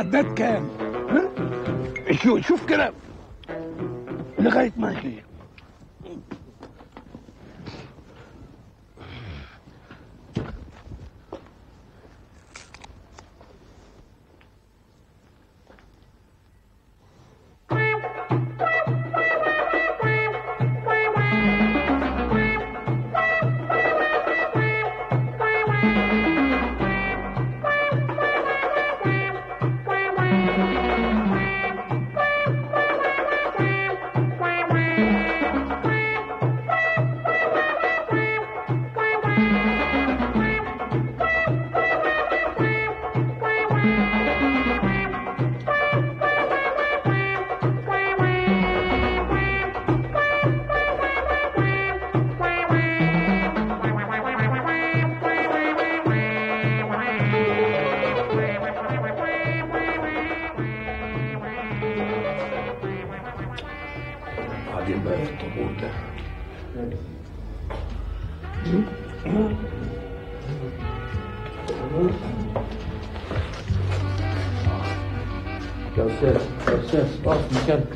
العداد كام ها شوف شوف كده لغايه ما يجي بعدين بقى في الطابور ده يا استاذ يا استاذ اقف مكانك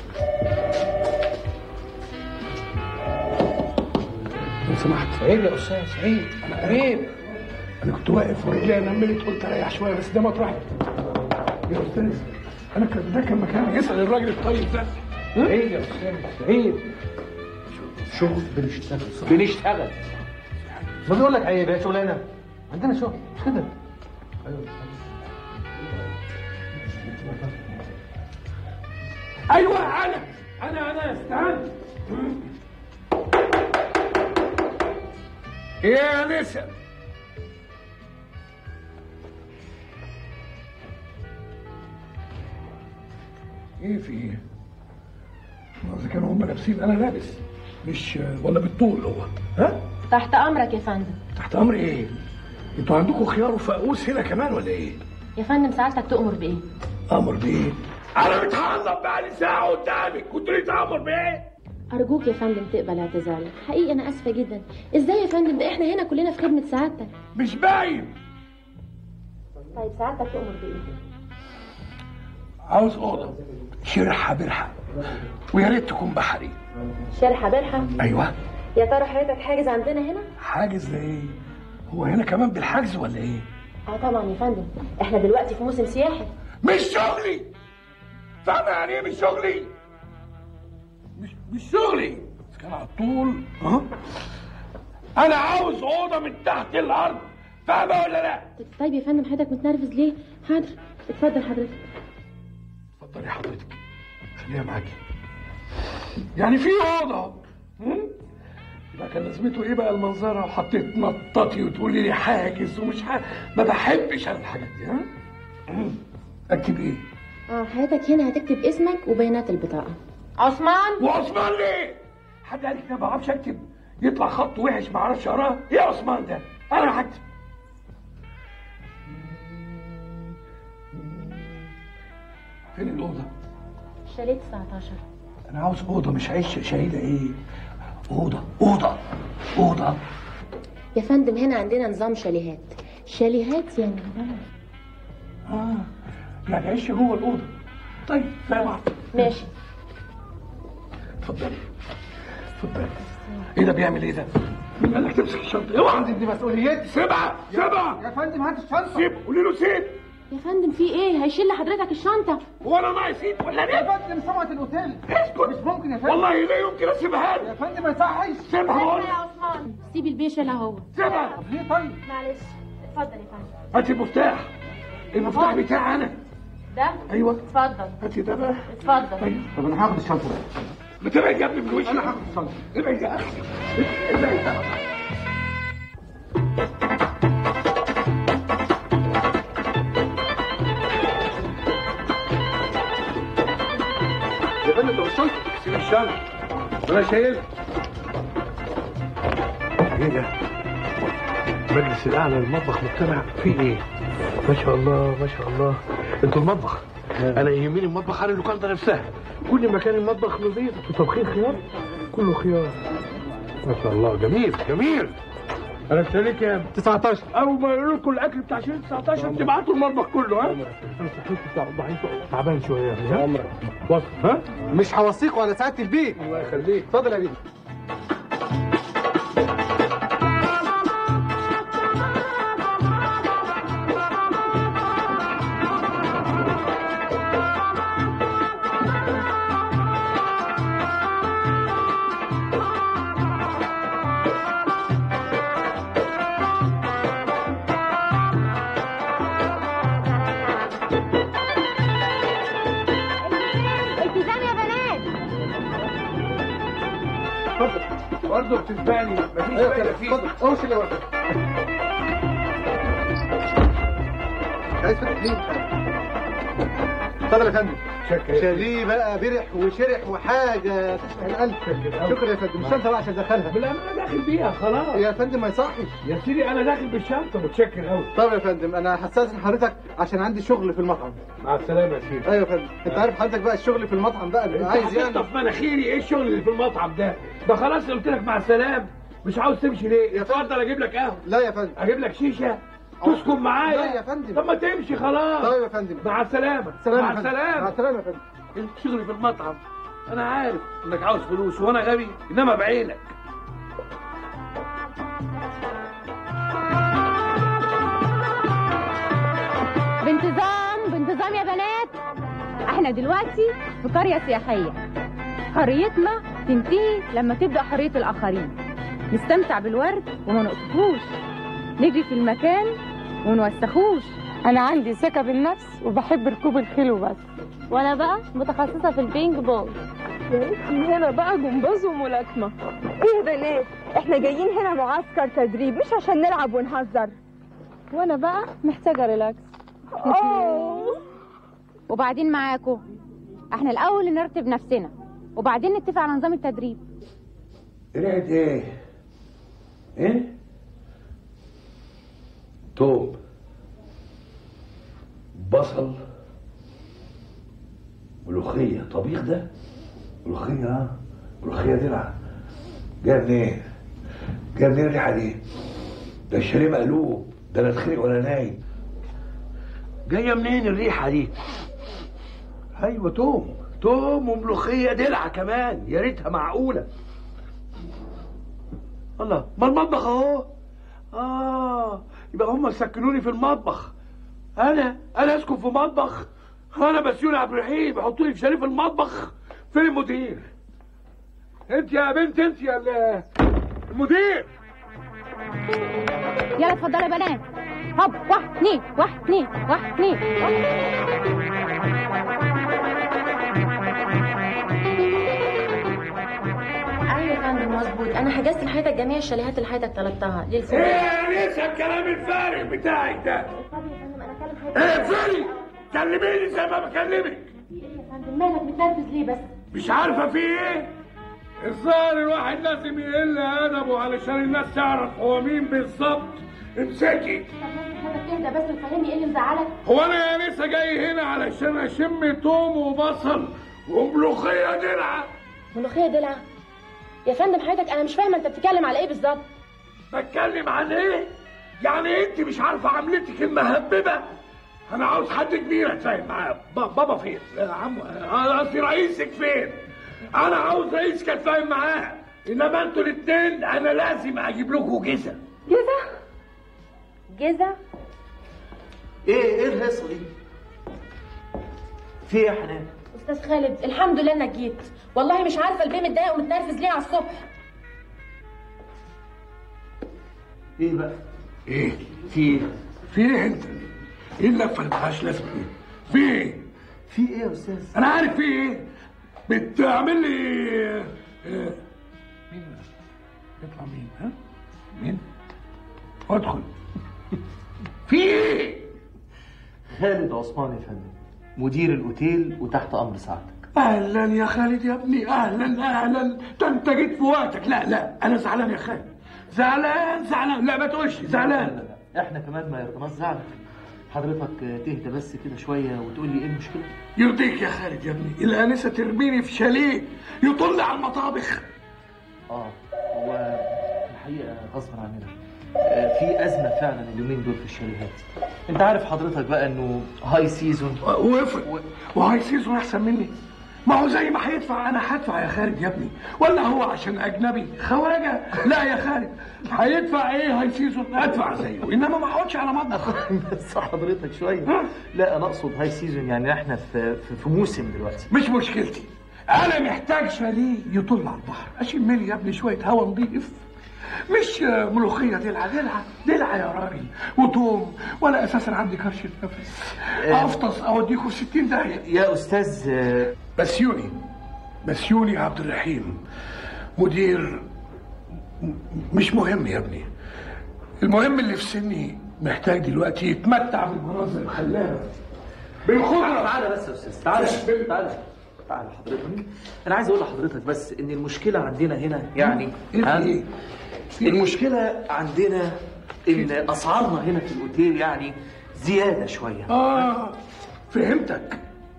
لو سمحت عيب يا استاذ عيب عيب انا كنت واقف ورجلي نملت قلت اريح شويه بس ده مطرحي يا استاذ انا كان ده كان مكاني اسال الراجل الطيب ده عيب يا استاذ عيب شغل بنشتغل بنشتغل ما بيقول لك عيب يا شغلانه عندنا شغل مش كده ايوه انا انا انا استنى يا نسا ايه في ايه؟ ما اذا كانوا هم لابسين انا لابس مش ولا بالطول هو ها؟ تحت امرك يا فندم تحت امر ايه؟ انتوا عندكم خيار وفقوس هنا كمان ولا ايه؟ يا فندم سعادتك تؤمر بايه امر بايه؟ انا متعلق بقالي ساعه قدامك كنت لي تامر بايه؟ ارجوك يا فندم تقبل اعتذاري حقيقي انا اسفه جدا ازاي يا فندم ده احنا هنا كلنا في خدمه سعادتك مش باين طيب سعادتك تؤمر بايه عاوز اوضه شرحه برحه ويا ريت تكون بحري شرحه برحه ايوه يا ترى حضرتك حاجز عندنا هنا حاجز ده ايه؟ هو هنا كمان بالحجز ولا ايه؟ اه طبعا يا فندم احنا دلوقتي في موسم سياحي مش شغلي فاهمة يعني ايه مش شغلي؟ مش مش شغلي بس كان على طول ها؟ انا عاوز اوضه من تحت الارض فاهمة ولا لا؟ طيب يا فندم حضرتك متنرفز ليه حاضر اتفضل حضرتك اتفضلي حضرتك خليها معاكي يعني في اوضه هم؟ يبقى كان لازمته ايه بقى المنظره وحطيت نطاطي وتقولي لي حاجز ومش حاجز ما بحبش انا الحاجات دي ها هم؟ اكتب ايه اه حضرتك هنا هتكتب اسمك وبيانات البطاقه عثمان وعثمان ليه حد قال لك ما بعرفش اكتب يطلع خط وحش ما اعرفش اقراه ايه يا عثمان ده انا هكتب فين الاوضه شاليه 19 انا عاوز اوضه مش عيش شهيده ايه اوضه اوضه اوضه يا فندم هنا عندنا نظام شاليهات شاليهات يعني اه يعني عيش جوه الاوضه طيب زي بعض ماشي اتفضلي اتفضلي ايه ده بيعمل ايه ده؟ مين قال لك تمسك الشنطه؟ اوعى دي مسؤوليتي سيبها سيبها يا فندم هات الشنطه سيب قولي له سيب يا فندم في ايه هيشيل لحضرتك الشنطه هو انا ناقص ايد ولا يا ليه؟ فندم سمعة الاوتيل اسكت مش ممكن يا فندم والله لا يمكن اسيبها يا له فندم ما يصحش سيبها بقول لك. عثمان سيب البيش اللي هو سيبها طب ليه طيب معلش اتفضل يا فندم هاتي المفتاح المفتاح بتاعي انا ده ايوه اتفضل هاتي ده بقى اتفضل ايوه طب انا هاخد الشنطه ما تبعد يا ابني من وشي انا هاخد الشنطه ابعد يا اخي ابعد يا أخي. يا فندم طب الشنطه سيب الشنطه وانا شايلها ايه ده؟ مجلس الاعلى للمطبخ مجتمع فيه ايه؟ ما شاء الله ما شاء الله انتوا المطبخ انا يهمني المطبخ عن اللوكاندا نفسها كل مكان المطبخ نظيف وطبخين خيار كله خيار ما شاء الله جميل جميل انا اشتري كام 19 اول ما يقولوا لكم الاكل بتاع شهر 19 تبعتوا المطبخ كله ها انا صحيت بتاع ضعيف تعبان شويه يا عمرك وصل ها مش هوصيك ولا سعاده البيت الله يخليك اتفضل يا بيه التزام يا بنات برضه بتسبقني مفيش ايوه فايده كده فيك اتفضل امشي اللي وراك عايز فتح ليه اتفضل يا فندم شكرا شاليه بقى برح وشرح وحاجه تشبه القلب شكرا يا فندم مش انت بقى عشان دخلها بالله انا داخل بيها خلاص يا فندم ما يصحش يا سيدي انا داخل بالشنطه متشكر قوي طب يا فندم انا هستاذن حضرتك عشان عندي شغل في المطعم مع السلامه يا سيدي ايوه يا فندم انت عارف حضرتك بقى الشغل في المطعم بقى انت بيبقى عايز يعني هتخطف مناخيري ايه الشغل اللي في المطعم ده ده خلاص قلت لك مع السلامه مش عاوز تمشي ليه يا اتفضل اجيب لك قهوه لا يا فندم اجيب لك شيشه تسكن معايا لا يا فندم. طب ما تمشي خلاص طيب يا فندم مع السلامه سلام مع يا فندم. مع السلامه السلامه يا فندم انت شغلي في المطعم انا عارف انك عاوز فلوس وانا غبي انما بعينك بانتظام بانتظام يا بنات احنا دلوقتي في قرية سياحية حريتنا تنتهي لما تبدأ حرية الآخرين نستمتع بالورد وما نقطفوش نجري في المكان ونوسخوش انا عندي ثقه بالنفس وبحب ركوب الخيل وبس وانا بقى متخصصه في البينج بونج هنا بقى جمباز وملاكمه ايه يا بنات احنا جايين هنا معسكر تدريب مش عشان نلعب ونهزر وانا بقى محتاجه ريلاكس اوه وبعدين معاكم احنا الأول نرتب نفسنا وبعدين نتفق على نظام التدريب ريحه ايه؟ ايه؟ توم بصل ملوخية طبيخ ده ملوخية اه ملوخية دلع جاية منين؟ جاية منين الريحة دي؟ ده الشاليه مقلوب ده انا اتخنق وانا نايم جاية منين الريحة دي؟ ايوه توم توم وملوخية دلع كمان يا ريتها معقولة الله ما المطبخ اهو اه يبقى هم سكنوني في المطبخ انا انا اسكن في مطبخ انا بسيون عبد الرحيم يحطوا لي في شريف المطبخ فين المدير انت يا بنت انت يا ال- المدير يلا اتفضلوا يا بنات هوب واحد اتنين واحد اتنين واحد اتنين ايوه يا فندم مظبوط انا حجزت لحياتك جميع الشاليهات اللي حياتك طلبتها ايه للفندم لسه الكلام الفارغ بتاعك ده ايه فارغ كلميني زي ما بكلمك مالك متنرفز ليه بس مش عارفه في ايه الظاهر الواحد لازم يقل ادبه علشان الناس تعرف هو مين بالظبط امسكي حضرتك تهدى بس وتفهمني ايه اللي مزعلك هو انا يا لسه جاي هنا علشان اشم توم وبصل وملوخيه درعه ملوخيه دلع يا فندم حضرتك انا مش فاهمه انت بتتكلم على ايه بالظبط بتكلم عن ايه يعني انت مش عارفه عملتك المهببه انا عاوز حد كبير اتفاهم معاه با- بابا فين يا عم أنا قصدي رئيسك فين انا عاوز رئيسك اتفاهم معاه انما انتوا الاثنين انا لازم اجيب لكم جزء جزا جزا ايه ايه الهيصه دي؟ في ايه يا حنان؟ استاذ خالد الحمد لله انك جيت والله مش عارفه البيه متضايق ومتنرفز ليه على الصبح ايه بقى؟ ايه في ايه؟ في ايه انت ايه اللفه اللي ملهاش لازمه دي في ايه في ايه يا استاذ؟ انا عارف في ايه بتعمل لي آه، آه، مين ده؟ يطلع مين ها مين ادخل في ايه خالد عثمان يا فندم مدير الاوتيل وتحت امر سعادتك اهلا يا خالد يا ابني اهلا اهلا ده انت جيت في وقتك لا لا انا زعلان يا خالد زعلان زعلان لا ما تقولش لا زعلان لا لا احنا كمان ما يرضناش زعلك حضرتك تهدى بس كده شويه وتقول لي ايه المشكله؟ يرضيك يا خالد يا ابني الانسه ترميني في شاليه يطل على المطابخ اه هو الحقيقه غصب عننا آه، في ازمه فعلا اليومين دول في الشاليهات انت عارف حضرتك بقى انه هاي سيزون وافرض وهاي سيزون احسن مني ما هو زي ما هيدفع انا هدفع يا خالد يا ابني ولا هو عشان اجنبي خواجه لا يا خالد هيدفع ايه هاي سيزون ادفع زيه انما ما اقعدش على مطبخ بس حضرتك شويه لا انا اقصد هاي سيزون يعني احنا في في, في موسم دلوقتي مش مشكلتي انا محتاج شاليه يطل على البحر اشم لي يا ابني شويه هوا نضيف مش آه، ملوخيه دلع دلع دلع يا راجل وتوم ولا اساسا عندي كرشه نفس افطس اوديكوا في 60 داهيه يا استاذ آه، بسيوني بسيوني عبد الرحيم مدير م- مش مهم يا ابني المهم اللي في سني محتاج دلوقتي يتمتع بالمناظر الخلابه بالخضره تعالى بس يا استاذ تعالى تعالى تعالى حضرتك انا عايز اقول لحضرتك بس ان المشكله عندنا هنا يعني إيه ها؟ إيه؟ المشكله عندنا ان اسعارنا هنا في الاوتيل يعني زياده شويه اه فهمتك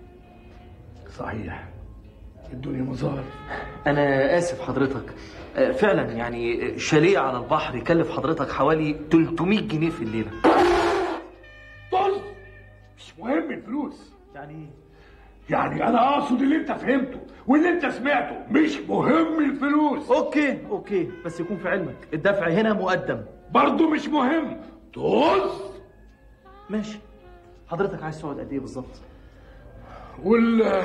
صحيح الدنيا مظاهر انا اسف حضرتك آه، فعلا يعني شاليه على البحر يكلف حضرتك حوالي 300 جنيه في الليله طز مش مهم الفلوس يعني ايه يعني انا اقصد اللي انت فهمته واللي انت سمعته مش مهم الفلوس اوكي اوكي بس يكون في علمك الدفع هنا مقدم برضه مش مهم طز ماشي حضرتك عايز تقعد قد ايه بالظبط وال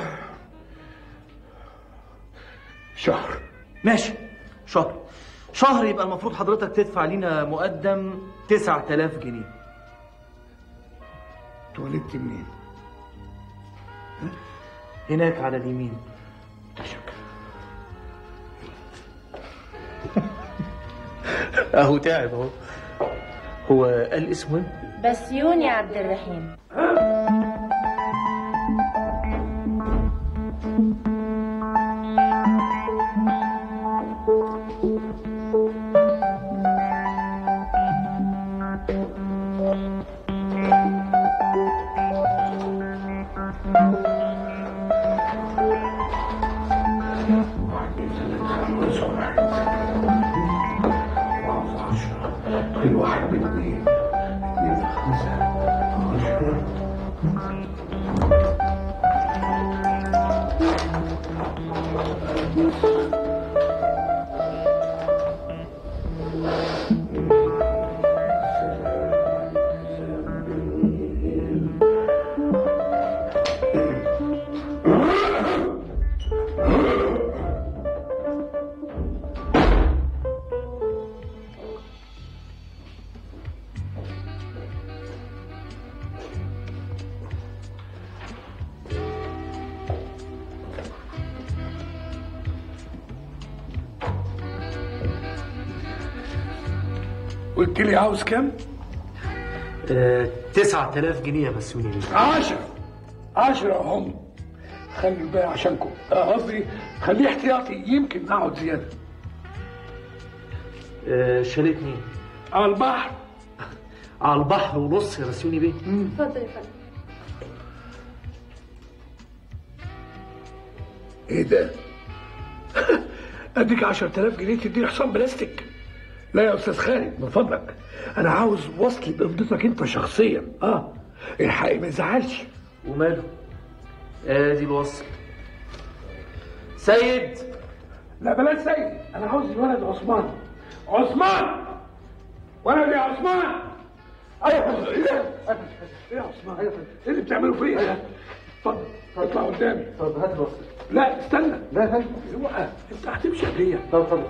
شهر ماشي شهر شهر يبقى المفروض حضرتك تدفع لينا مقدم 9000 جنيه اتولدت منين؟ هناك على اليمين اهو تعب اهو هو قال اسمه ايه؟ بسيون يا عبد الرحيم الواحد باثنين اثنين في خمسة عشرة قلت لي عاوز كام؟ آه 9000 جنيه يا بسوني ليه؟ عشرة عشرة هم خلي الباقي عشانكم آه، قصدي خليه احتياطي يمكن اقعد زيادة آه شاليه اتنين على البحر على البحر ونص يا بسوني بيه اتفضل يا فندم ايه ده؟ اديك 10000 جنيه تديني حصان بلاستيك لا يا استاذ خالد من فضلك انا عاوز وصل بقبضتك انت شخصيا اه الحقيقة ما يزعلش وماله؟ ادي الوصل سيد لا بلاش سيد انا عاوز الولد عثمان عثمان ولد يا عثمان ايوه ايه ده؟ ايه يا عثمان ايه اللي بتعمله فيا ده؟ اتفضل اطلع قدامي طب هات الوصل لا استنى لا هات اوعى انت هتمشي قبليا طب اتفضل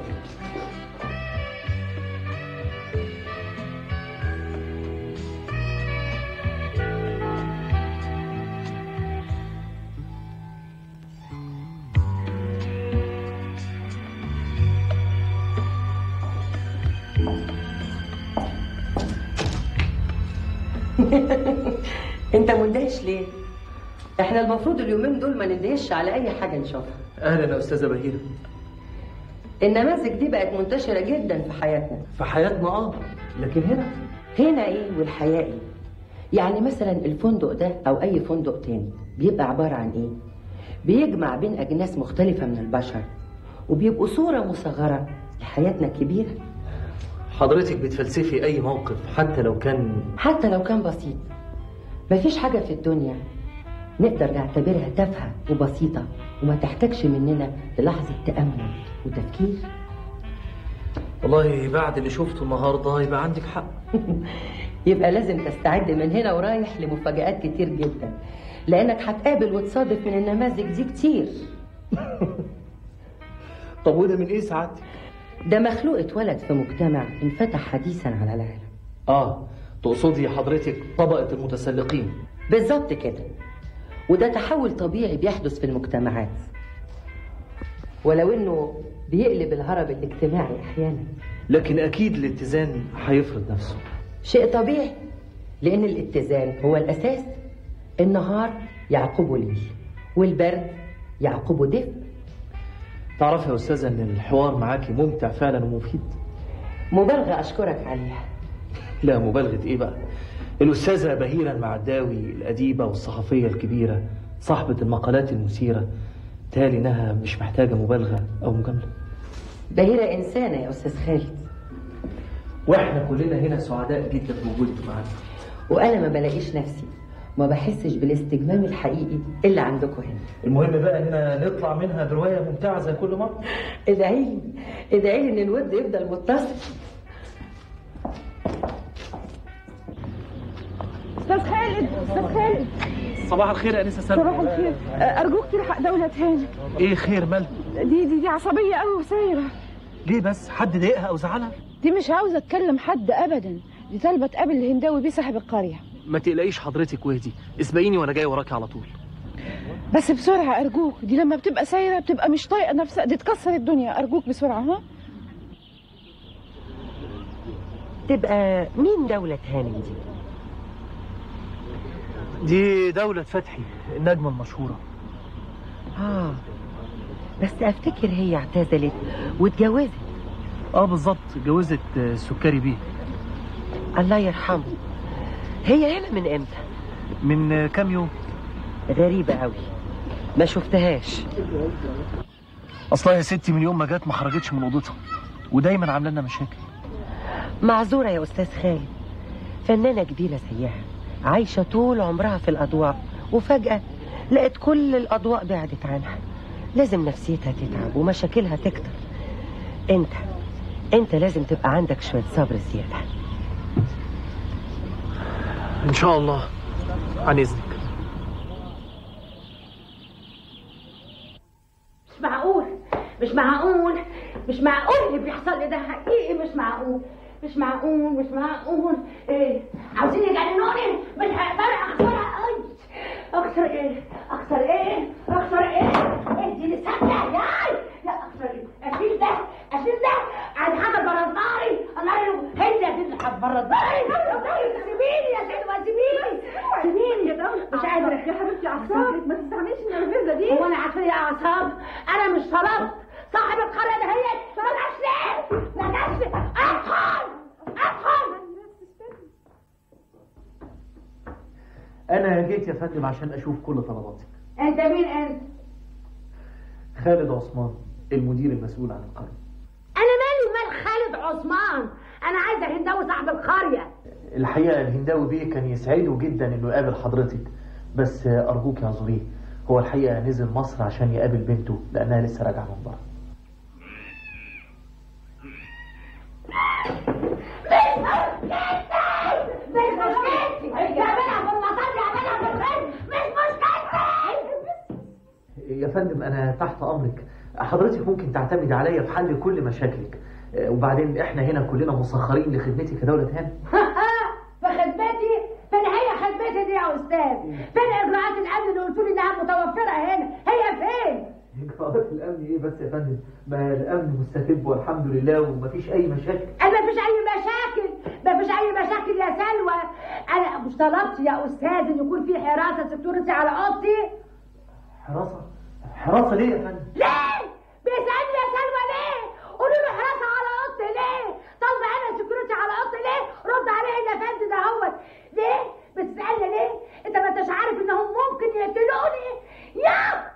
انت مندهش ليه احنا المفروض اليومين دول ما ندهش على اي حاجه نشوفها اهلا يا استاذه بهيره النماذج دي بقت منتشره جدا في حياتنا في حياتنا اه لكن هنا هنا ايه والحياه ايه يعني مثلا الفندق ده او اي فندق تاني بيبقى عباره عن ايه بيجمع بين اجناس مختلفه من البشر وبيبقوا صوره مصغره لحياتنا الكبيره حضرتك بتفلسفي اي موقف حتى لو كان حتى لو كان بسيط مفيش حاجة في الدنيا نقدر نعتبرها تافهة وبسيطة وما تحتاجش مننا للحظة تأمل وتفكير والله بعد اللي شفته النهارده يبقى عندك حق يبقى لازم تستعد من هنا ورايح لمفاجآت كتير جدا لأنك هتقابل وتصادف من النماذج دي كتير طب وده من ايه سعادتك ده مخلوق اتولد في مجتمع انفتح حديثا على العالم اه تقصدي حضرتك طبقه المتسلقين بالظبط كده وده تحول طبيعي بيحدث في المجتمعات ولو انه بيقلب الهرب الاجتماعي احيانا لكن اكيد الاتزان هيفرض نفسه شيء طبيعي لان الاتزان هو الاساس النهار يعقبه ليل والبرد يعقبه دفء تعرفي يا استاذه ان الحوار معاكي ممتع فعلا ومفيد مبالغه اشكرك عليها لا مبالغه ايه بقى الاستاذه بهيره المعداوي الاديبه والصحفيه الكبيره صاحبه المقالات المثيره تالي انها مش محتاجه مبالغه او مجامله بهيرة إنسانة يا أستاذ خالد واحنا كلنا هنا سعداء جدا بوجودك معانا وأنا ما بلاقيش نفسي ما بحسش بالاستجمام الحقيقي اللي عندكم هنا المهم بقى اننا نطلع منها بروايه ممتعه زي كل مره ادعي لي ادعي لي ان الود يفضل متصل استاذ خالد استاذ خالد صباح الخير يا انسه سلمى صباح الخير آه، ارجوك تلحق دولة هاني ايه خير مال دي دي دي عصبية قوي وسايرة ليه بس حد ضايقها او زعلها دي مش عاوزة تكلم حد ابدا دي طالبة تقابل الهنداوي بيه صاحب القرية ما تقلقيش حضرتك واهدي اسبقيني وانا جاي وراكي على طول بس بسرعة ارجوك دي لما بتبقى سايرة بتبقى مش طايقة نفسها دي تكسر الدنيا ارجوك بسرعة ها تبقى مين دولة هانم دي؟ دي دولة فتحي النجمة المشهورة آه بس أفتكر هي اعتزلت واتجوزت اه بالظبط اتجوزت آه، سكري بيه الله يرحمه هي هنا من امتى؟ من آه، كام يوم غريبة قوي ما شفتهاش اصلا يا ستي من يوم ما جت ما خرجتش من اوضتها ودايما عامله لنا مشاكل معذورة يا أستاذ خالد فنانة كبيرة زيها عايشة طول عمرها في الأضواء وفجأة لقت كل الأضواء بعدت عنها لازم نفسيتها تتعب ومشاكلها تكتر انت انت لازم تبقى عندك شوية صبر زيادة ان شاء الله عن اذنك مش معقول مش معقول مش معقول اللي بيحصل لي ده حقيقي مش معقول مش معقول مش معقول ايه عاوزين يجننوني مش هقدر اخسرها أي. اخسر ايه اخسر ايه اخسر ايه اديني سكه ياي لا اخسر ايه اشيل ده اشيل ده عايز حاجه برد ناري الله هي دي اللي هتبرد ناري سيبيني يا سيدي ما سيبيني سيبيني مش قادره يا حبيبتي اعصابك ما تستعمليش النرفزه دي هو انا عارفه ايه اعصاب انا مش طلبت صاحب القريه ده هي ما جاش ليه ما جاش ليه ادخل ادخل انا جيت يا فندم عشان اشوف كل طلباتك انت مين انت خالد عثمان المدير المسؤول عن القريه انا مالي مال خالد عثمان انا عايزه هنداوي صاحب القريه الحقيقه الهنداوي بيه كان يسعده جدا انه يقابل حضرتك بس آه، ارجوك اعذريه هو الحقيقه نزل مصر عشان يقابل بنته لانها لسه راجعه من بره مش مشكلتي يعملها في المطار يعملها في الخير مش مشكلتي يا فندم انا تحت امرك حضرتك ممكن تعتمدي عليا في حل كل مشاكلك آه، وبعدين احنا هنا كلنا مسخرين لخدمتك يا دوله هانم في خدمتي فين هي خدمتي دي يا استاذ فين اجراءات الامن اللي قلتوا لي انها متوفره هنا هي فين اجراءات الامن ايه بس يا فندم ما الامن مستتب والحمد لله ومفيش اي مشاكل انا مفيش اي مشاكل مفيش اي مشاكل يا سلوى انا مش طلبت يا استاذ ان يكون في حراسه سكيورتي على اوضتي حراسه حراسه ليه يا فندم ليه بيسالني يا سلوى ليه قولوا له حراسه على اوضتي ليه طالبه انا سكيورتي على اوضتي ليه رد عليه يا فندم ده هو ليه بتسالني ليه انت ما انتش عارف انهم ممكن يقتلوني يا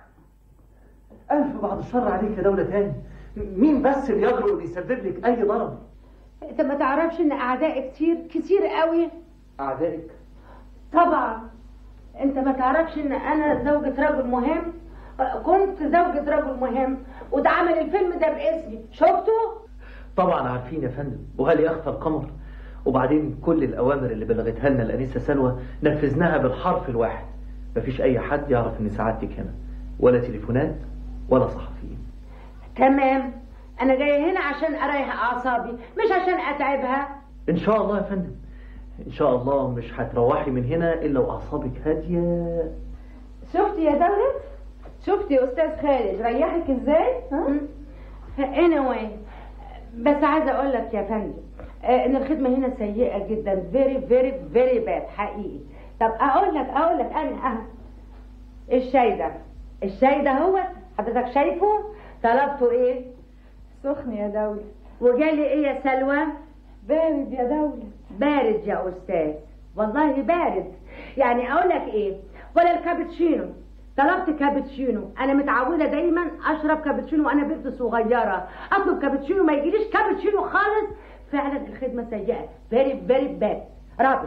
الف بعد الشر عليك يا دوله هانم مين بس اللي يجرؤ انه يسبب لك اي ضرر انت ما تعرفش ان اعدائي كتير كتير قوي اعدائك طبعا انت ما تعرفش ان انا زوجة رجل مهم كنت زوجة رجل مهم وده عمل الفيلم ده باسمي شفته طبعا عارفين يا فندم وهل يخفى القمر وبعدين كل الأوامر اللي بلغتها لنا الأنسة سلوى نفذناها بالحرف الواحد مفيش أي حد يعرف إن سعادتك هنا ولا تليفونات ولا صحفيين تمام انا جاية هنا عشان اريح اعصابي مش عشان اتعبها إن شاء الله يا فندم إن شاء الله مش هتروحي من هنا إلا وأعصابك هادية شفتي يا دولة شفتي يا استاذ خالد ريحك ازاي ها anyway بس عايزه اقول لك يا فندم آه، ان الخدمه هنا سيئه جدا فيري فيري فيري باد حقيقي طب اقول لك اقول لك انا اه الشاي ده الشاي ده هو حضرتك شايفه طلبته ايه سخن يا دولة وجالي ايه يا سلوى بارد يا دولة بارد يا استاذ والله بارد يعني اقول لك ايه ولا الكابتشينو طلبت كابتشينو انا متعوده دايما اشرب كابتشينو وانا بنت صغيره اطلب كابتشينو ما يجيليش كابتشينو خالص فعلا الخدمه سيئه فيري فيري باد رابش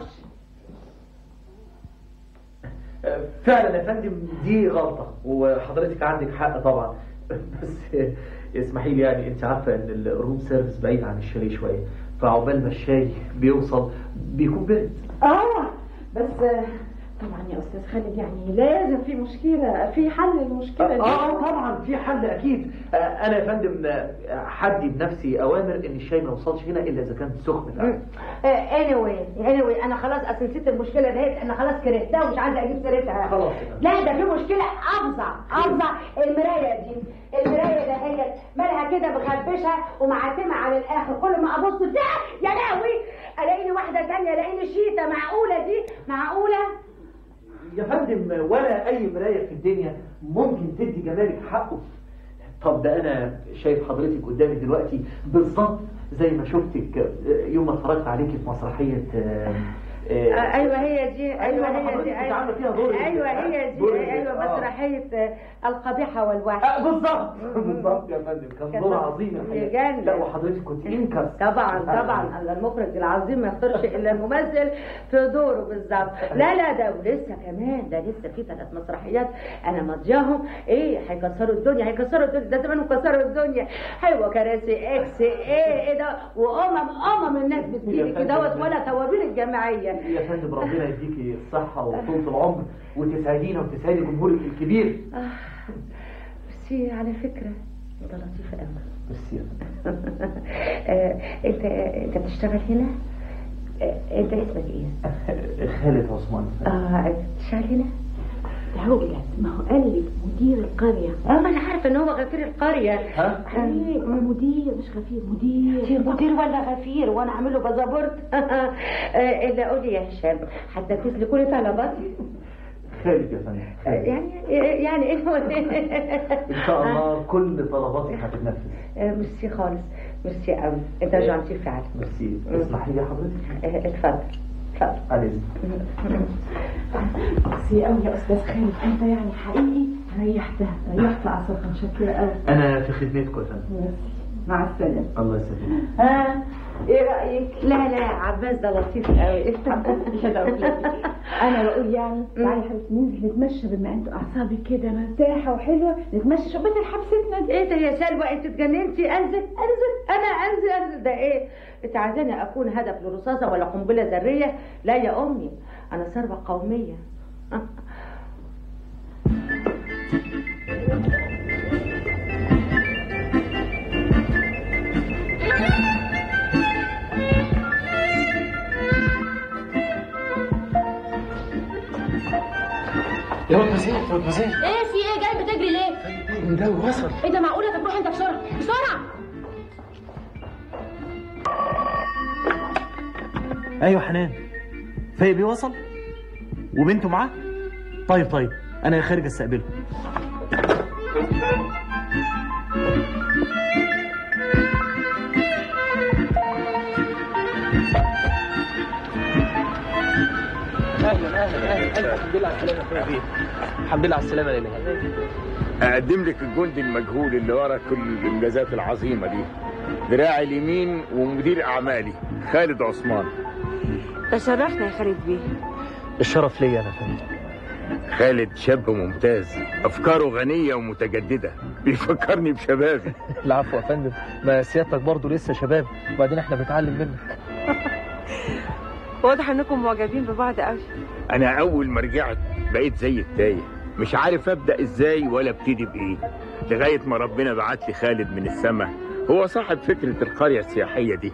فعلا يا فندم دي غلطة وحضرتك عندك حق طبعا بس اسمحي لي يعني انت عارفة ان الروم سيرفيس بعيد عن الشاليه شوية فعقبال ما الشاي بيوصل بيكون برد اه بس آه، طبعا يا استاذ خالد يعني لازم في مشكلة في حل المشكلة دي اه طبعا في حل اكيد آه، انا يا فندم آه، حدي بنفسي اوامر ان الشاي ما يوصلش هنا الا اذا كان سخن فعلا anyway anyway انا خلاص اصل نسيت المشكله دهيت انا خلاص كرهتها ومش عايزه اجيب سيرتها خلاص. لا ده في مشكله افظع افظع المرايه دي المرايه دهيت مالها كده مخربشه ومعتمه على الاخر كل ما ابص فيها يا لهوي الاقيني واحده تانية الاقيني شيته معقوله دي معقوله يا فندم ولا اي مرايه في الدنيا ممكن تدي جمالك حقه طب ده انا شايف حضرتك قدامي دلوقتي بالظبط زي ما شفتك يوم ما اتفرجت عليكي في مسرحيه آه، آه، آه، ايوه هي دي ايوه أيوة، هي حضرتك دي كنت عاملة فيها دور ال- ايوه هي دي دور ال- ايوه آه. مسرحيه آه، القبيحه والوحش آه، بالظبط بالظبط يا فندم كان كان دور دور عظيم الحقيقه يجنن. لا وحضرتك كنت انكس طبعا طبعا المخرج العظيم ما يختارش الا الممثل في دوره بالظبط لا لا ده ولسه كمان ده لسه في ثلاث مسرحيات انا مضياهم ايه هيكسروا الدنيا هيكسروا الدنيا ده زمان كسروا الدنيا ايوه كراسي اكس ايه ايه ده وامم امم الناس بتجيلي يا كده فندم. ولا توابين الجماعيه يا فندم ربنا يديكي الصحه وطولة العمر وتسعدينا وتسعدي جمهورك الكبير بس على فكره انت لطيف قوي بس يا فندم آه، انت انت بتشتغل هنا آه، انت اسمك ايه خالد عثمان اه بتشتغل هنا دولة ما هو قال لك مدير القرية اه ما انا عارفه ان هو غفير القريه ها؟ ايه مدير مش غفير مدير مدير ولا غفير وانا اعمل له بازابورت آه، الا قولي يا هشام هتنفذ لي كل طلباتي خالد يا فندم آه، خالد. يعني يعني ايه هو ان شاء الله كل طلباتك هتتنفذ آه، ميرسي خالص ميرسي قوي انت جانتي فعلا ميرسي اسمحي لي حضرتك آه، اتفضل اتفضل على اذنك ميرسي قوي يا استاذ خالد انت يعني حقيقي ريحتها ريحت اعصابك متشكرة قوي انا في خدمتكم يا فندم ميرسي مع السلامة الله يسلمك ها ايه رأيك؟ لا لا عباس ده لطيف قوي يا دولة انا بقول يعني تعالي يا حبيبتي ننزل نتمشى بما انتوا اعصابك كده مرتاحة وحلوة نتمشى شو بدل حبستنا دي ايه ده يا سلوى انت اتجننتي انزل انزل انا انزل انزل ده ايه انت عايزاني اكون هدف لرصاصه ولا قنبله ذريه لا يا امي انا ثروه قوميه يا مدمزيل يا مدمزيل ايه في ايه جاي بتجري ليه؟ ده وصل ايه ده معقولة طب روح انت بسرعة بسرعة ايوه حنان فايق وصل وبنته معاه طيب طيب انا خارج استقبله اهلا اهلا اهلا الحمد لله على السلامه يا حبيبي الحمد لله على السلامه يا ليلى اقدم لك الجندي المجهول اللي ورا كل الانجازات العظيمه دي دراعي اليمين ومدير اعمالي خالد عثمان تشرفنا يا خالد بيه الشرف ليا انا فندم خالد شاب ممتاز افكاره غنيه ومتجدده بيفكرني بشبابي العفو يا فندم ما سيادتك برضه لسه شباب وبعدين احنا بنتعلم منك واضح انكم معجبين ببعض قوي انا اول ما رجعت بقيت زي التايه مش عارف ابدا ازاي ولا ابتدي بايه لغايه ما ربنا بعت لي خالد من السماء هو صاحب فكره القريه السياحيه دي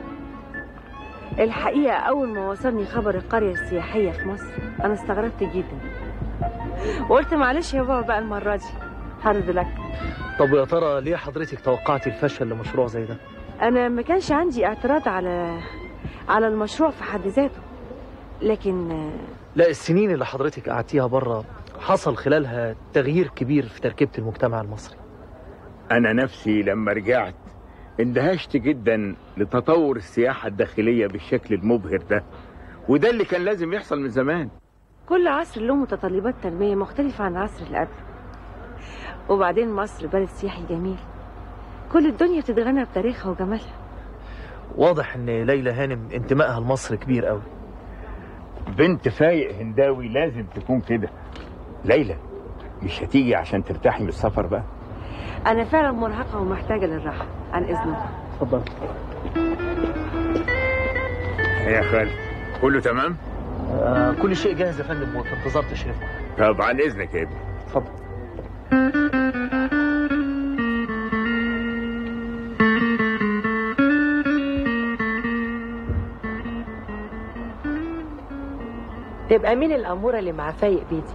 الحقيقة أول ما وصلني خبر القرية السياحية في مصر أنا استغربت جدا وقلت معلش يا بابا بقى المرة دي هرد لك طب ويا ترى ليه حضرتك توقعت الفشل لمشروع زي ده أنا ما كانش عندي اعتراض على على المشروع في حد ذاته لكن آه، لا السنين اللي حضرتك قعدتيها بره حصل خلالها تغيير كبير في تركيبة المجتمع المصري انا نفسي لما رجعت اندهشت جدا لتطور السياحه الداخليه بالشكل المبهر ده وده اللي كان لازم يحصل من زمان كل عصر له متطلبات تنمية مختلفة عن العصر اللي قبله وبعدين مصر بلد سياحي جميل كل الدنيا بتتغنى بتاريخها وجمالها واضح ان ليلى هانم انتمائها لمصر كبير قوي بنت فايق هنداوي لازم تكون كده ليلى مش هتيجي عشان ترتاحي من السفر بقى أنا فعلا مرهقة ومحتاجة للراحة عن إذنك اتفضل يا خالد كله تمام آه كل شيء جاهز يا فندم وفي انتظار تشريفكم طب عن اذنك يا ابني اتفضل تبقى مين الأمورة اللي مع فايق بيتي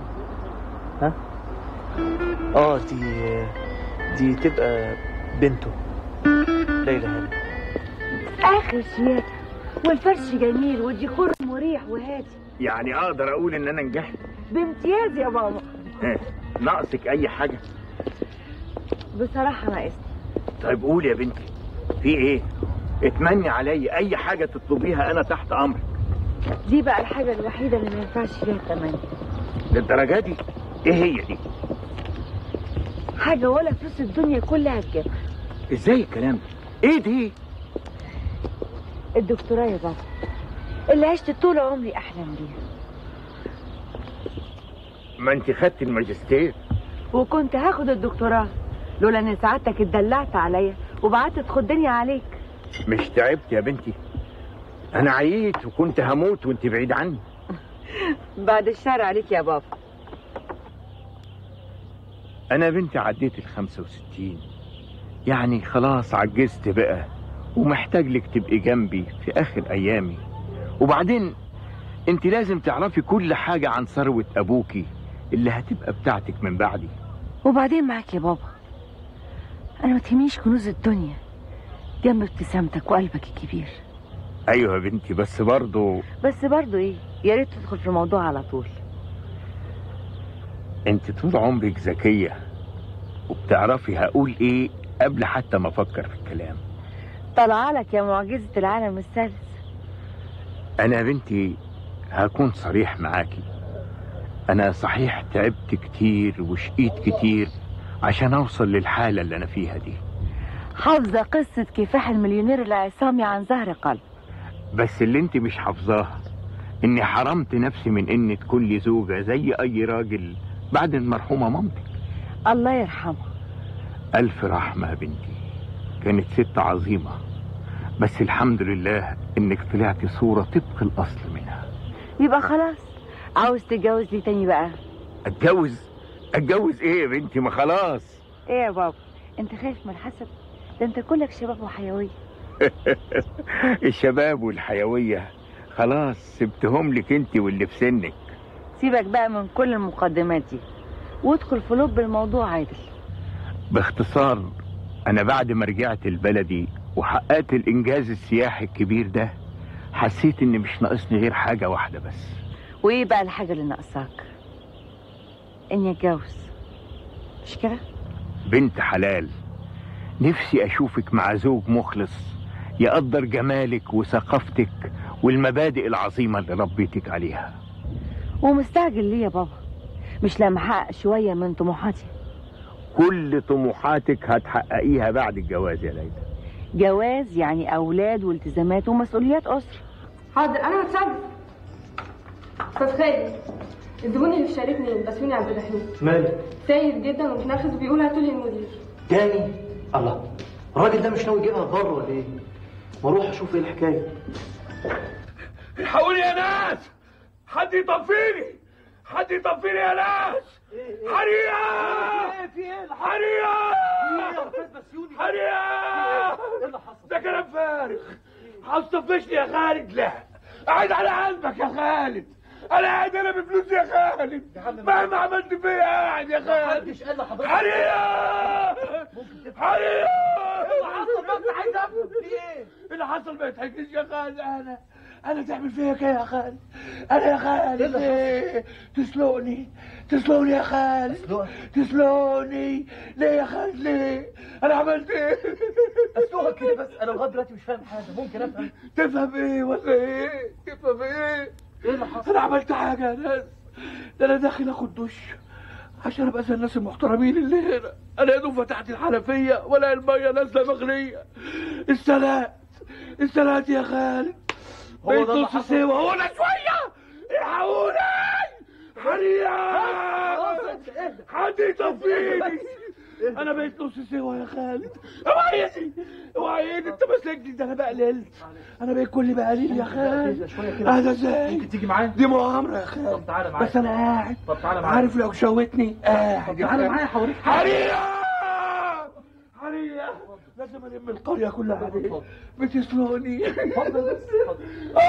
اه دي دي تبقى بنته ليلى هانم آخر شياكة والفرش جميل والديكور مريح وهادي يعني اقدر اقول ان انا نجحت بامتياز يا بابا ها، ناقصك اي حاجه بصراحة ناقصني طيب قول يا بنتي في ايه اتمني علي اي حاجه تطلبيها انا تحت امرك دي بقى الحاجة الوحيدة اللي ما ينفعش فيها التمني للدرجه دي ايه هي دي حاجة ولا فلوس الدنيا كلها تجيبها ازاي الكلام ده ايه دي الدكتوراه يا بابا اللي عشت طول عمري أحلم بيها ما انت خدت الماجستير وكنت هاخد الدكتوراه لولا ان سعادتك اتدلعت عليا وبعت تخدني عليك مش تعبت يا بنتي انا عييت وكنت هموت وانت بعيد عني بعد الشر عليك يا بابا انا بنتي عديت ال 65 يعني خلاص عجزت بقى ومحتاج لك تبقي جنبي في اخر ايامي وبعدين انت لازم تعرفي كل حاجة عن ثروة ابوكي اللي هتبقى بتاعتك من بعدي وبعدين معاك يا بابا انا ما تهمنيش كنوز الدنيا جنب ابتسامتك وقلبك الكبير ايوه يا بنتي بس برضو بس برضو ايه يا ريت تدخل في الموضوع على طول انت طول عمرك ذكية وبتعرفي هقول ايه قبل حتى ما افكر في الكلام طلع لك يا معجزة العالم الثالث انا يا بنتي هكون صريح معاكي انا صحيح تعبت كتير وشقيت كتير عشان اوصل للحالة اللي انا فيها دي حافظة قصة كفاح المليونير العصامي عن ظهر قلب بس اللي انت مش حافظاها اني حرمت نفسي من ان تكون لي زوجة زي اي راجل بعد المرحومة مامتك الله يرحمه الف رحمة يا بنتي كانت ست عظيمة بس الحمد لله انك طلعتي صورة طبق الاصل منها يبقى خلاص عاوز تتجوز لي تاني بقى اتجوز اتجوز ايه يا بنتي ما خلاص ايه يا بابا انت خايف من الحسد ده انت كلك شباب وحيوية الشباب والحيوية خلاص سبتهم لك انت واللي في سنك سيبك بقى من كل المقدمات دي وادخل في لب الموضوع عادل باختصار انا بعد ما رجعت البلدي وحققت الانجاز السياحي الكبير ده حسيت ان مش ناقصني غير حاجة واحدة بس وايه بقى الحاجة اللي ناقصاك اني اتجوز مش كده بنت حلال نفسي اشوفك مع زوج مخلص يقدر جمالك وثقافتك والمبادئ العظيمة اللي ربيتك عليها ومستعجل ليه يا بابا مش لما احقق شوية من طموحاتي كل طموحاتك هتحققيها بعد الجواز يا ليلى جواز يعني اولاد والتزامات ومسؤوليات اسره حاضر انا هتصرف استاذ خالد الزبون اللي في شاركني بسوني عبد الرحيم مالك ساير جدا ومتنرفز وبيقول هاتوا لي المدير تاني الله الراجل ده مش ناوي يجيبها بره ولا ايه؟ ما اروح اشوف ايه الحكايه الحقوني يا ناس حد يطفيني حد يطفيني يا ناس حريقة في ايه حريقة بسيوني حريقة ده كلام فارغ هتصفشني يا خالد لا قاعد على قلبك يا خالد انا قاعد انا بفلوسي يا خالد مهما عملت فيا قاعد يا خالد محدش قال لحضرتك حريقة حريقة اللي حصل بس عايز افهم في ايه؟ اللي حصل ما يتحكيش يا خالد انا انا تعمل فيا كده يا خالد انا يا خالد إيه؟ تسلقني تسلقني يا خالد تسلقني ليه يا خالد ليه انا عملت ايه اسلوبك كده بس انا لغايه دلوقتي مش فاهم حاجه ممكن افهم تفهم ايه ولا ايه تفهم ايه ايه اللي حصل؟ انا عملت حاجه يا ناس ده انا داخل اخد دش عشان ابقى زي الناس المحترمين اللي هنا انا يا دوب فتحت الحنفيه ولا الميه نازله مغليه استلقت استلقت يا خالد هو بقيت ده اللي نص حصل؟ سوا هنا شويه الحقوني حريقة حد يطفيني انا بقيت نص سوا يا خالد اوعى ايدي اوعى ايدي انت ماسكني ده انا بقللت انا بقيت كل بقليل يا خالد شويه كده هذا ازاي ممكن تيجي معايا دي مؤامرة يا خالد طب تعالى معايا بس انا قاعد طب تعالى معايا عارف لو شوتني قاعد طب تعالى معايا هوريك حريقة حريقة لازم الم القرية كلها عليك بتسلقني اتفضل بس اتفضل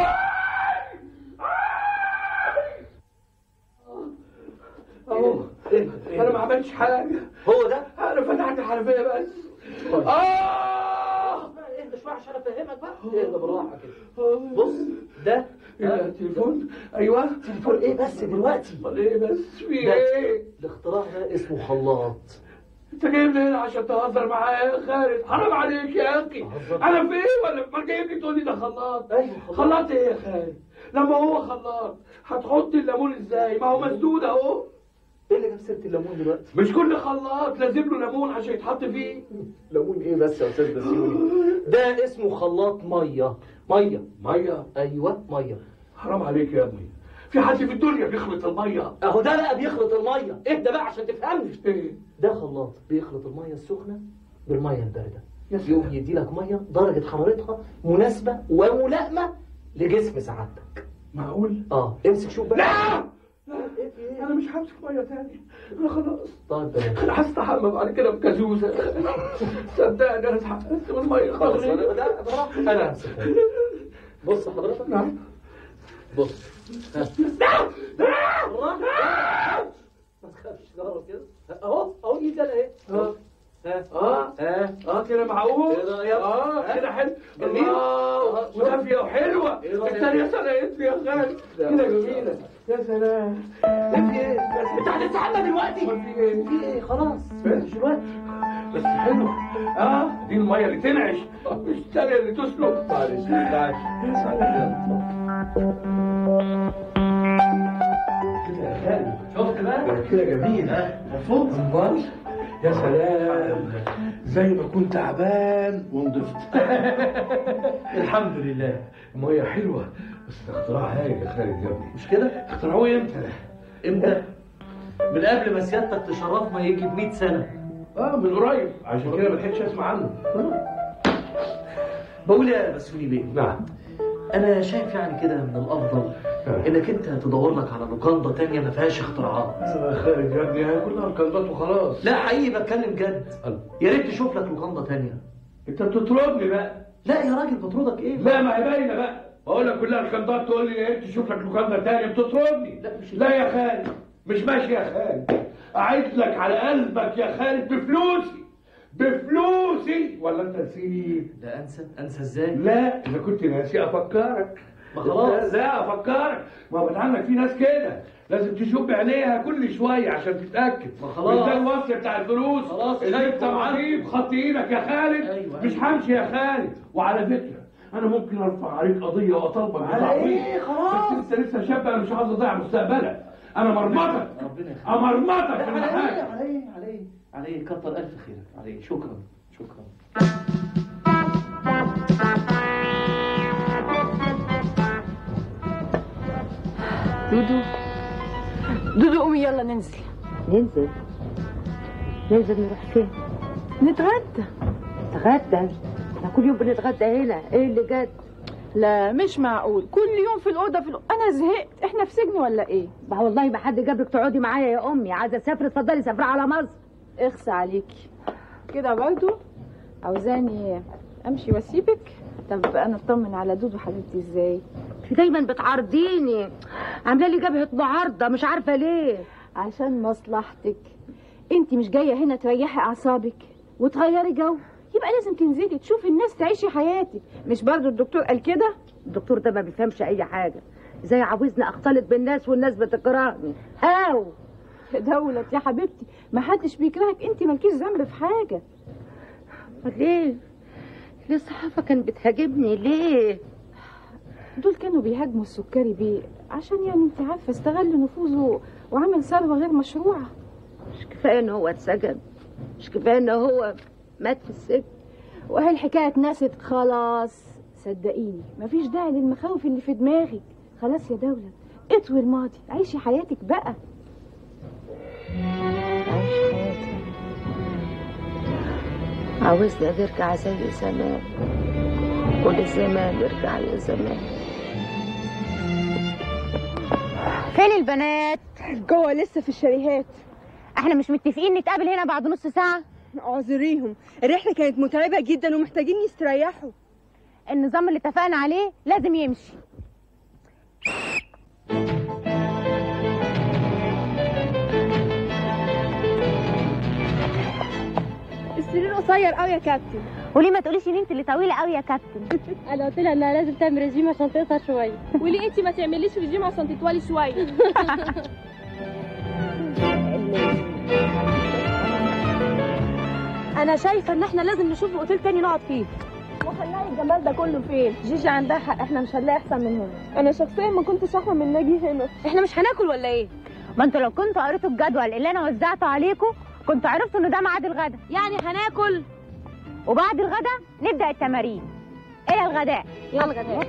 اهو انا ما عملتش حاجة هو ده؟ انا فتحت الحنفية بس اه اهدى شويه عشان افهمك بقى اهدى بالراحه كده بص ده ايه ده تليفون ايوه تليفون ايه بس دلوقتي امال ايه بس في ده ايه الاختراع ده اسمه خلاط انت جايبني هنا عشان تهزر معايا يا خالد حرام عليك يا اخي انا في ايه ولا ما جايبني تقول لي ده خلاط ايوه خلاط ايه يا خالد لما هو خلاط هتحط الليمون ازاي ما هو مسدود اهو ايه اللي جاب سيره الليمون دلوقتي مش كل خلاط لازم له ليمون عشان يتحط فيه ليمون ايه بس يا استاذ بسيوني ده اسمه خلاط ميه ميه ميه ايوه ميه حرام عليك يا ابني في حد في الدنيا بيخلط الميه اهو ده بقى بيخلط الميه اهدى بقى عشان تفهمني ايه ده خلاط بيخلط الميه السخنه بالميه البارده يا سلام. يقوم يدي لك ميه درجه حرارتها مناسبه وملائمه لجسم سعادتك معقول اه امسك شوف بقى لا انا مش همسك ميه تاني انا خلاص طيب بلاش انا هستحمى بعد كده بكازوزه صدقني انا اتحمست من الميه خلاص خلاص انا ده براحتك انا همسك بص حضرتك نعم بص ها. بالراحة. ما تخافش جرب كده اهو اهو ايدي انا اهي اه ها اه ها اه كده معقول ايه رأيك؟ اه ها؟ كده حلو جميل. الله آه، ودافيه وحلوه ايه رأيك؟ الثانيه سلقت يا خالد كده جميله يا سلام في ايه انت هتستحمى دلوقتي امال في ايه في ايه خلاص بس دلوقتي بس حلوه اه دي الميه اللي تنعش مش الثانيه اللي تسلق معلش تعالى يا سلام كده يا خالد شفت بقى كده جميل ها مبسوط امال يا سلام زي ما كنت تعبان ونضفت الحمد لله الميه حلوه بس ده اختراع هايل يا خالد يا ابني مش كده اخترعوه امتى امتى من قبل ما سيادتك تشرفنا يجي ب 100 سنه اه من قريب عشان كده ما لحقتش اسمع عنه بقول يا بسوني بيه نعم انا شايف يعني كده من الافضل انك انت تدور لك على لوكاندا تانية ما فيهاش اختراعات يا خالد يا ابني هي كلها الكنزات وخلاص لا حقيقي بتكلم جد يا ريت تشوف لك لوكاندا تانية انت بتطردني بقى لا يا راجل بطردك ايه لا ما هي باينه بقى بقول لك كلها الكنزات تقول لي ايه تشوف لك لوكاندا تاني بتطردني لا مش لا يا خالد مش ماشي يا خالد اعيد لك على قلبك يا خالد بفلوسي بفلوسي ولا انت نسيت لا انسى انسى ازاي لا اذا كنت ناسي افكرك ما خلاص. لا, لا افكرك ما هو بتعاملك في ناس كده لازم تشوف بعينيها كل شويه عشان تتاكد ما خلاص. مش ده الوصف بتاع الفلوس خلاص، اللي شايف انت طبعاً. معيب خط ايدك يا خالد أيوة، مش أيوة. همشي يا خالد وعلى فكره انا ممكن ارفع عليك قضيه واطالبك على بتعويض. إيه؟ خلاص. بس انت لسه شاب انا مش عاوز اضيع مستقبلك انا مرمطك ربنا يخليك امرمطك لا، في على ايه المحاكم على ايه على ايه على ايه كتر الف خيرك على ايه شكرا شكرا دودو دودو قومي يلا ننزل ننزل ننزل نروح فين نتغدى نتغدى احنا كل يوم بنتغدى هنا ايه اللي جد لا مش معقول كل يوم في الأوضة في الأوضة. أنا زهقت إحنا في سجن ولا إيه ما والله ما حد جابلك تقعدي معايا يا امي عايزه اسافر اتفضلي سافري على مصر اخسى عليكي كده برضو عاوزاني أمشي وأسيبك طب أنا أطمن على دودو حبيبتي إزاي انت دايما بتعارضيني عامله لي جبهه معارضه مش عارفه ليه عشان مصلحتك انت مش جايه هنا تريحي اعصابك وتغيري جو يبقى لازم تنزلي تشوفي الناس تعيشي حياتك مش برضو الدكتور قال كده الدكتور ده ما بيفهمش اي حاجه زي عاوزني اختلط بالناس والناس بتكرهني هاو يا دولت يا حبيبتي ما حدش بيكرهك انت مالكيش ذنب في حاجه ليه ليه الصحافه كانت بتهاجمني ليه دول كانوا بيهاجموا السكري بيه عشان يعني انت عارفه استغل نفوذه وعمل ثروه غير مشروعه مش كفايه ان هو اتسجن مش كفايه ان هو مات في السجن وهي الحكايه اتنست خلاص صدقيني مفيش داعي للمخاوف اللي في دماغك خلاص يا دولت اطوي الماضي عيشي حياتك بقى عيش حياتي عاوزني ارجع زي زمان كل زمان ارجع يا زمان فين البنات جوه لسه في الشاليهات احنا مش متفقين نتقابل هنا بعد نص ساعة اعذريهم الرحله كانت متعبه جدا ومحتاجين يستريحوا النظام اللي اتفقنا عليه لازم يمشي السرير قصير قوي يا كابتن وليه ما تقوليش ان انت اللي طويله قوي يا كابتن انا قلت لها انها لازم تعمل رجيم عشان تقصر شويه وليه انت ما تعمليش رجيم عشان تطولي شويه انا شايفه ان احنا لازم نشوف اوتيل تاني نقعد فيه وهنلاقي الجمال ده كله فين جيجي عندها حق احنا مش هنلاقي احسن من هنا انا شخصيا ما كنتش احلم ان اجي هنا احنا مش هناكل ولا ايه ما انتوا لو كنتوا قريتوا الجدول اللي انا وزعته عليكم كنتوا عرفتوا ان ده ميعاد الغدا يعني هناكل وبعد الغدا نبدا التمارين الى الغداء يلا غداء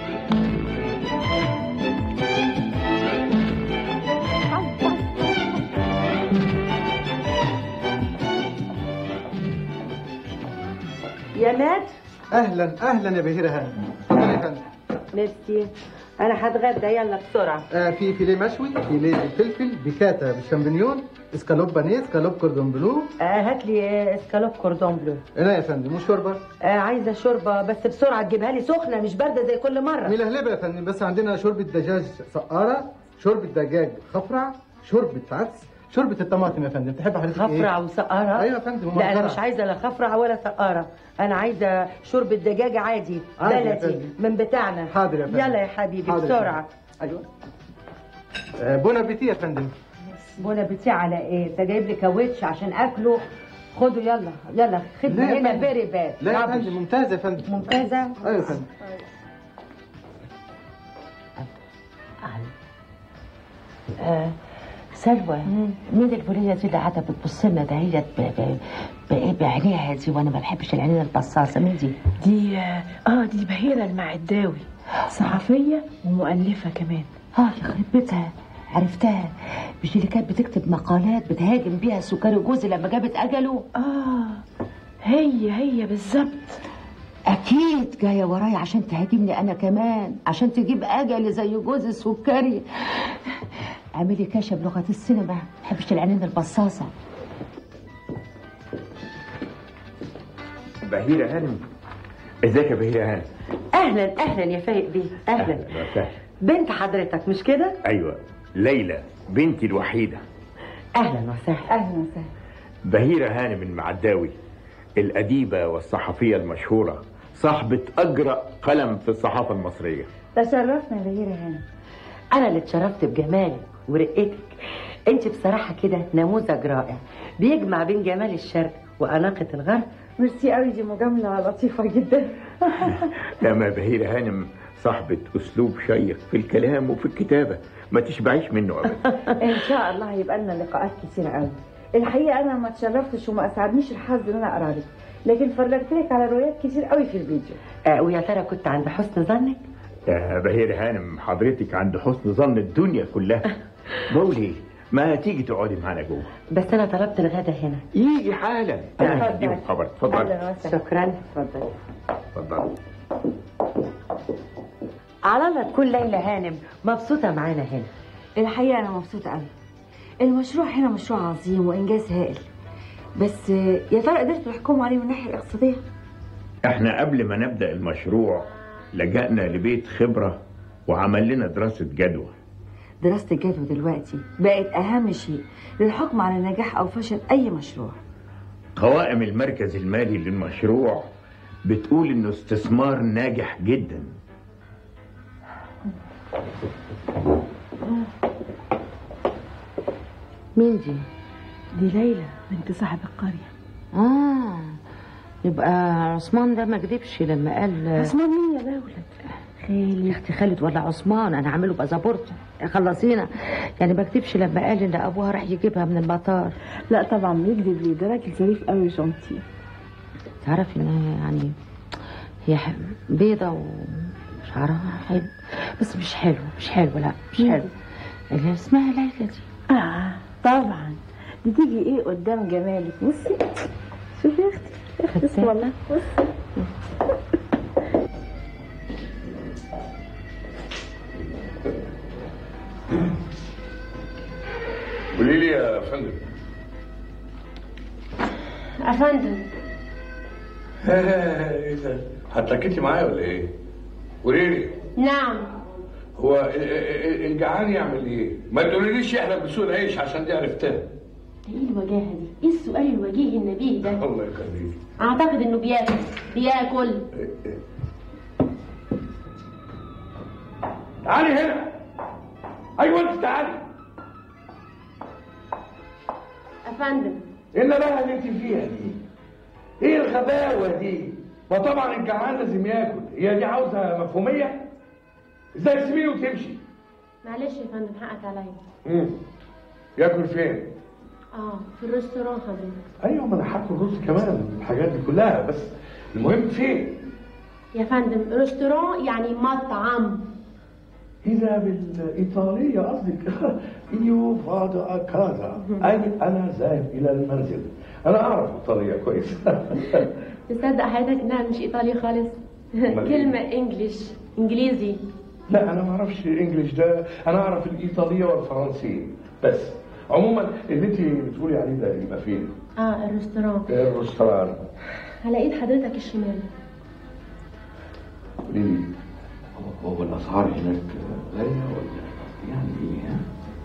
يا ناد اهلا اهلا يا بهيره هانم اتفضلي يا فندم ميرسي انا هتغدى يلا بسرعه آه في فيليه مشوي فيليه بالفلفل بيكاتا بالشامبينيون اسكالوب بانيه اسكالوب كوردون بلو آه هات لي اسكالوب كوردون بلو هنا يا فندم وشوربه آه عايزه شوربه بس بسرعه تجيبها لي سخنه مش بارده زي كل مره ملهلبه يا فندم بس عندنا شوربه دجاج سقاره شوربه دجاج خفرع شوربه عدس شوربه الطماطم يا فندم تحب حضرتك ايه خفرع وسقاره ايوه يا فندم لا انا ومنظرة. مش عايزه لا خفرع ولا سقاره انا عايزه شوربه دجاج عادي عادي يا بلدي فندم. من بتاعنا حاضر يا فندم يلا يا حبيبي حاضر يا بسرعه فندم. ايوه آه بون ابيتي يا فندم بونا بتاع على ايه انت جايب لي كاوتش عشان اكله خده يلا يلا خدمه لا يا هنا فندم. فيري باد لا يا فندم ممتاز يا فندم ممتازه ايوه يا فندم آه سلوى مين الولية دي اللي قاعدة بتبص لنا دهيت ب- ب- بإيه بعينيها دي وأنا ما بحبش العينين البصاصة مين دي؟ دي اه دي بهيرة المعداوي صحفية ومؤلفة كمان اه يخرب بيتها عرفتها مش دي اللي كانت بتكتب مقالات بتهاجم بيها سكري جوزي لما جابت أجله؟ اه هي هي بالظبط أكيد جاية ورايا عشان تهاجمني أنا كمان عشان تجيب أجلي زي جوزي سكري اعملي كاشة بلغة السينما ما بحبش العينين البصاصة بهيرة هانم ازيك يا بهيرة هانم اهلا اهلا يا فايق بيه اهلا وسهلا بنت حضرتك مش كده ايوه ليلى بنتي الوحيدة اهلا وسهلا اهلا وسهلا بهيرة هانم المعداوي الأديبة والصحفية المشهورة صاحبة أجرأ قلم في الصحافة المصرية تشرفنا بهيرة هانم انا اللي اتشرفت بجمالك ورقتك انت بصراحه كده نموذج رائع بيجمع بين جمال الشرق واناقه الغرب ميرسي قوي دي مجاملة لطيفة جدا أما بهيرة هانم صاحبة أسلوب شيق في الكلام وفي الكتابة ما تشبعيش منه أبدا ان شاء الله هيبقى لنا لقاءات كتير قوي الحقيقة انا ما اتشرفتش وما اسعدنيش الحظ ان انا اقرا لك لكن فرجت لك على روايات كتير قوي في الفيديو آه ويا ترى كنت عند حسن ظنك يا بهير هانم حضرتك عند حسن ظن الدنيا كلها بقول ايه ما تيجي تقعدي معانا جوه بس انا طلبت الغدا هنا يجي حالا انا هديهم خبر اتفضل شكرا اتفضل اتفضل على الله تكون ليلى هانم مبسوطه معانا هنا الحقيقة أنا مبسوطة قوي المشروع هنا مشروع عظيم وإنجاز هائل بس يا ترى قدرتوا تحكموا عليه من الناحية الاقتصادية؟ احنا قبل ما نبدأ المشروع لجأنا لبيت خبرة وعمل لنا دراسة جدوى دراسة الجدوى دلوقتي بقت أهم شيء للحكم على نجاح أو فشل أي مشروع قوائم المركز المالي للمشروع بتقول انه استثمار ناجح جدا مين دي؟ دي ليلى بنت صاحب القرية اه يبقى عثمان ده ما كدبش لما قال عثمان مين يا دولة؟ خالد يا اختي خالد ولا عثمان انا هعمله باسبورت خلصينا يعني ما كدبش لما قال ان ابوها راح يجيبها من المطار لا طبعا بيكذب ليه ده راجل ظريف قوي جونتي تعرفي ان يعني هي ح- بيضة وشعرها حلو بس مش حلو مش حلو لا مش مين حلو اللي اسمها ليلى دي اه طبعا دي تيجي ايه قدام جمالك بصي شوفي يا اختي يا اختي بصي والله بصي قولي لي يا فندم افندم ايه ده هتلكتي معايا ولا ايه قولي لي نعم هو ال- ال- الجعان يعمل ايه ما تقوليليش احنا بسوق العيش عشان دي عرفتها ايه الوجاهه دي ايه السؤال الوجيه النبيه ده الله يخليك اعتقد انه بياكل بياكل تعالي هنا ايوه انت تعالي افندم ايه النباهه اللي انت فيها دي ايه الغباوه دي ما طبعا الجعان لازم ياكل هي دي عاوزه مفهوميه ازاي تسيبيني وتمشي معلش يا فندم حقك عليا مم. ياكل فين اه في الريستوران حضرتك ايوه ما انا هاكل رز كمان الحاجات دي كلها بس المهم فين يا فندم ريستوران يعني مطعم إذا بالإيطالية قصدك إيو فادا أكادا أي أنا ذاهب إلى المنزل أنا أعرف إيطاليا كويس تصدق حضرتك انها مش ايطالي خالص أمال إيه؟ كلمه انجليش انجليزي لا أنا ما أعرفش الإنجليش ده أنا أعرف الإيطالية والفرنسية بس عموما اللي أنت بتقولي عليه ده يبقى فين؟ اه الريستوران الريستوران على ايد حضرتك الشمال قولي لي هو- هو الأسعار هناك غالية ولا يعني إيه؟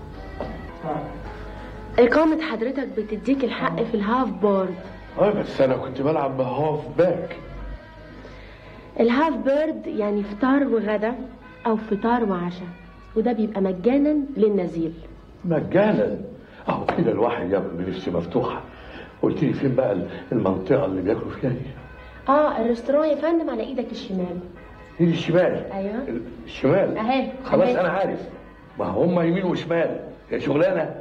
إقامة حضرتك بتديك الحق في الهاف بورد اه بس أنا كنت بلعب بهاف باك الهاف بيرد يعني فطار وغدا أو فطار وعشاء وده بيبقى مجانا للنزيل مجانا اهو كده الواحد ياكل بنفس مفتوحه قلت لي فين بقى المنطقه اللي بياكلوا فيها دي اه الريستوران يا فندم على ايدك الشمال دي الشمال ايوه الشمال اهي خلاص أهي. انا عارف ما هم يمين وشمال هي شغلانه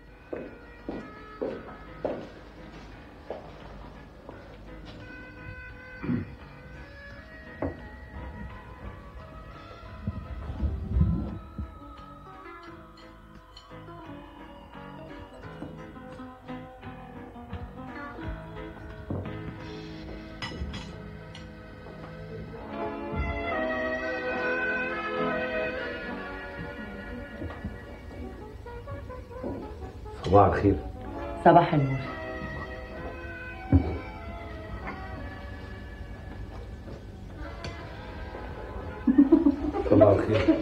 صباح الخير صباح النور صباح الخير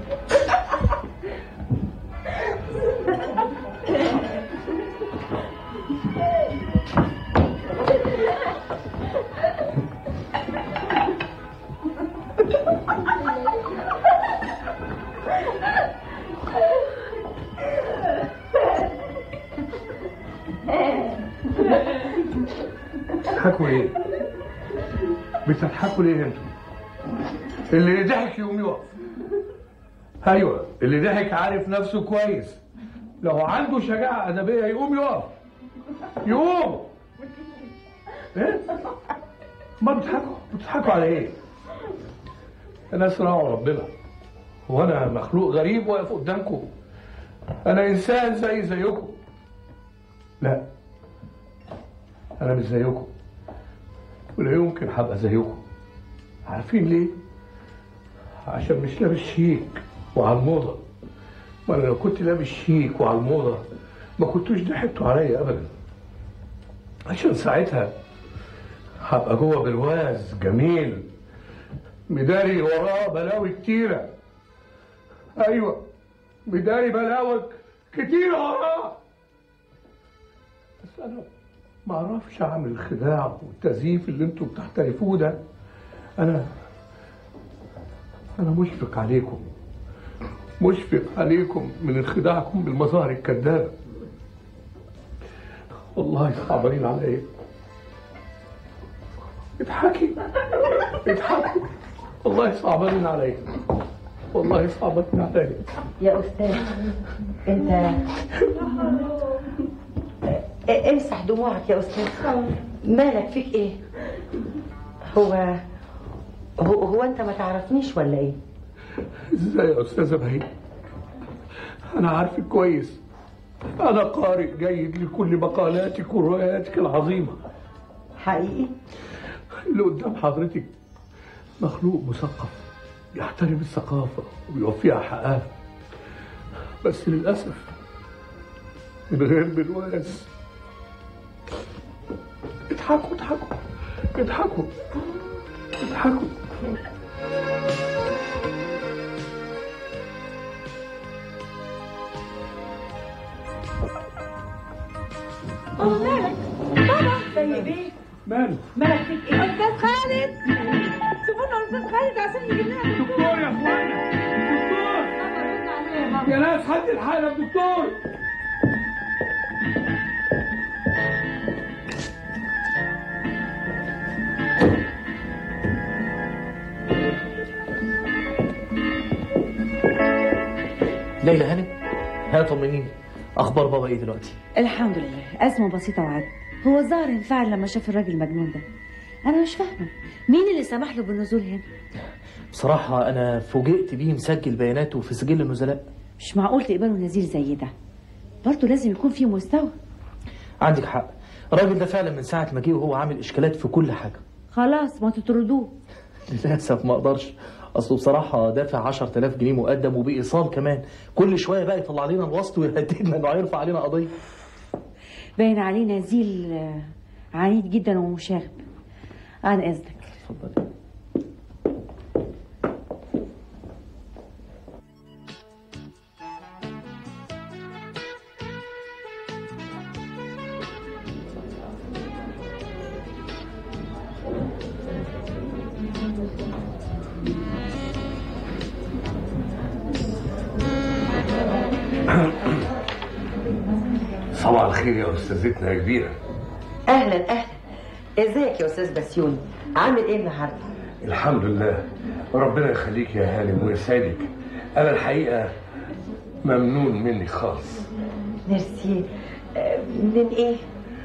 بتضحكوا ليه؟ بتضحكوا ليه انتوا؟ اللي ضحك يقوم يقف ايوه اللي ضحك عارف نفسه كويس لو عنده شجاعة أدبية يقوم يقف يقوم ايه؟ ما بتضحكوا بتضحكوا على ايه؟ ناس راعوا ربنا وانا مخلوق غريب واقف قدامكم انا انسان زي زيكم لا انا مش زيكم ولا يمكن هبقى زيكم عارفين ليه عشان مش لابس شيك وعلى الموضه ما انا لو كنت لابس شيك وعلى الموضه ما كنتوش ضحكتوا عليا ابدا عشان ساعتها هبقى جوه برواز جميل مداري وراه بلاوي كتيرة أيوة مداري بلاوي كتيرة وراه بس أنا ما أعرفش أعمل الخداع والتزييف اللي أنتوا بتحترفوه ده أنا أنا مشفق عليكم مشفق عليكم من انخداعكم بالمظاهر الكذابة والله صعبانين عليا اضحكي اضحكي والله صعبانين عليا والله صعبانين عليا يا أستاذ أنت إيه- امسح دموعك يا أستاذ مالك فيك إيه؟ هو هو, هو أنت ما تعرفنيش ولا إيه؟ ازاي يا استاذه بهية انا عارفك كويس انا قارئ جيد لكل مقالاتك ورواياتك العظيمه حقيقي اللي قدام حضرتك مخلوق مثقف يحترم الثقافه ويوفيها حقها بس للاسف من غير برواز اضحكوا اضحكوا اضحكوا اضحكوا مالك بابا طيب ايه ماله مالك فيك ايه استاذ خالد شوفوا لنا استاذ خالد عشان يجيب لنا دكتور يا اخوانا دكتور يا ناس حد الحاله دكتور ليلى هانم ها طمنيني اخبار بابا ايه دلوقتي الحمد لله أزمة بسيطة وعادة هو الظاهر انفعل لما شاف الراجل المجنون ده أنا مش فاهمة مين اللي سمح له بالنزول هنا بصراحه انا فوجئت بيه مسجل بياناته في سجل النزلاء مش معقول تقبلوا نزيل زي ده برضه لازم يكون فيه مستوى عندك حق الراجل ده فعلا من ساعه ما جه وهو عامل اشكالات في كل حاجه خلاص ما تطردوه للاسف ما اقدرش اصله بصراحه دافع 10000 جنيه مقدم وبايصال كمان كل شويه بقى يطلع لنا الوسط ويهددنا انه هيرفع علينا قضيه باين عليه نزيل آه، عنيد جدا ومشاغب عن إذنك اتفضلي صباح الخير يا استاذتنا يا كبيره أهلا أهلا ازيك يا أستاذ بسيوني عامل إيه النهاردة؟ الحمد لله ربنا يخليك يا هانم ويسعدك انا الحقيقه ممنون منك خالص ميرسي آه، من إيه؟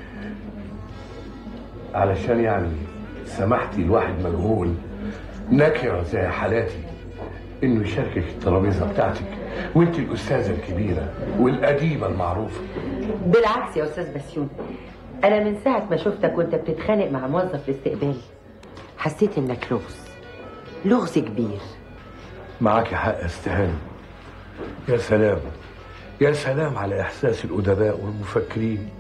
علشان يعني سمحتي لواحد مجهول نكره زي حالاتي انه يشاركك الترابيزه بتاعتك وانت الاستاذه الكبيره والاديبه المعروفه بالعكس يا أستاذ بسيوني أنا من ساعة ما شفتك وأنت بتتخانق مع موظف الاستقبال حسيت إنك لغز لغز كبير معاك حق يا استهاني يا سلام يا سلام على احساس الادباء والمفكرين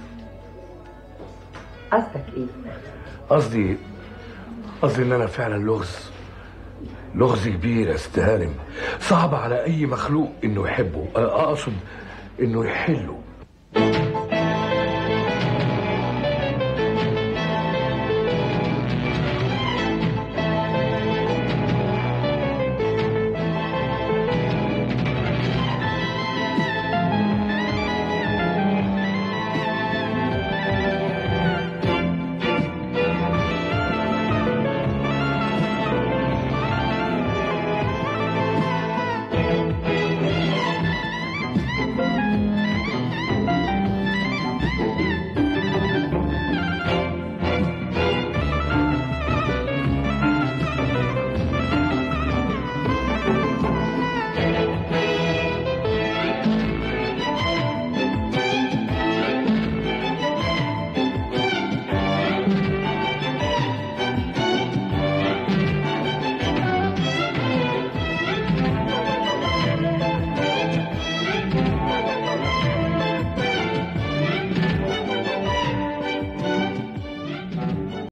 قصدك إيه؟ قصدي قصدي ان انا فعلا لغز لغز كبير يا استهانم صعب على اي مخلوق انه يحبه أنا اقصد انه يحله